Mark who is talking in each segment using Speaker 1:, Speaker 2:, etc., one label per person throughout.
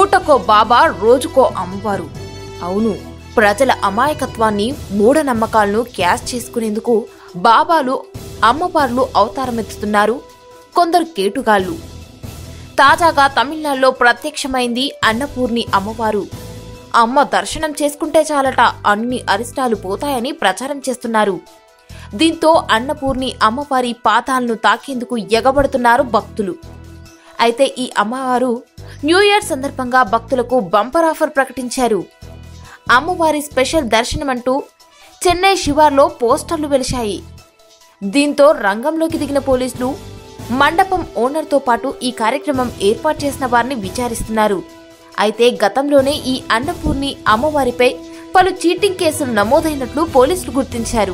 Speaker 1: పూటకో బాబా రోజుకో అమ్మవారు అవును ప్రజల అమాయకత్వాన్ని మూఢనమ్మకాలను క్యాష్ చేసుకునేందుకు బాబాలు అమ్మవార్లు అవతారమెత్తుతున్నారు కొందరు కేటుగాళ్లు తాజాగా తమిళనాడులో ప్రత్యక్షమైంది అన్నపూర్ణి అమ్మవారు అమ్మ దర్శనం చేసుకుంటే చాలట అన్ని అరిష్టాలు పోతాయని ప్రచారం చేస్తున్నారు దీంతో అన్నపూర్ణి అమ్మవారి పాదాలను తాకేందుకు ఎగబడుతున్నారు భక్తులు అయితే ఈ అమ్మవారు న్యూ ఇయర్ సందర్భంగా భక్తులకు బంపర్ ఆఫర్ ప్రకటించారు అమ్మవారి స్పెషల్ దర్శనమంటూ చెన్నై శివార్లో పోస్టర్లు వెలిశాయి దీంతో రంగంలోకి దిగిన పోలీసులు మండపం ఓనర్తో పాటు ఈ కార్యక్రమం ఏర్పాటు చేసిన వారిని విచారిస్తున్నారు అయితే గతంలోనే ఈ అన్నపూర్ణి అమ్మవారిపై పలు చీటింగ్ కేసులు నమోదైనట్లు పోలీసులు గుర్తించారు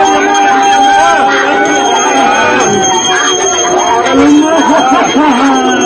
Speaker 2: Ha ha ha!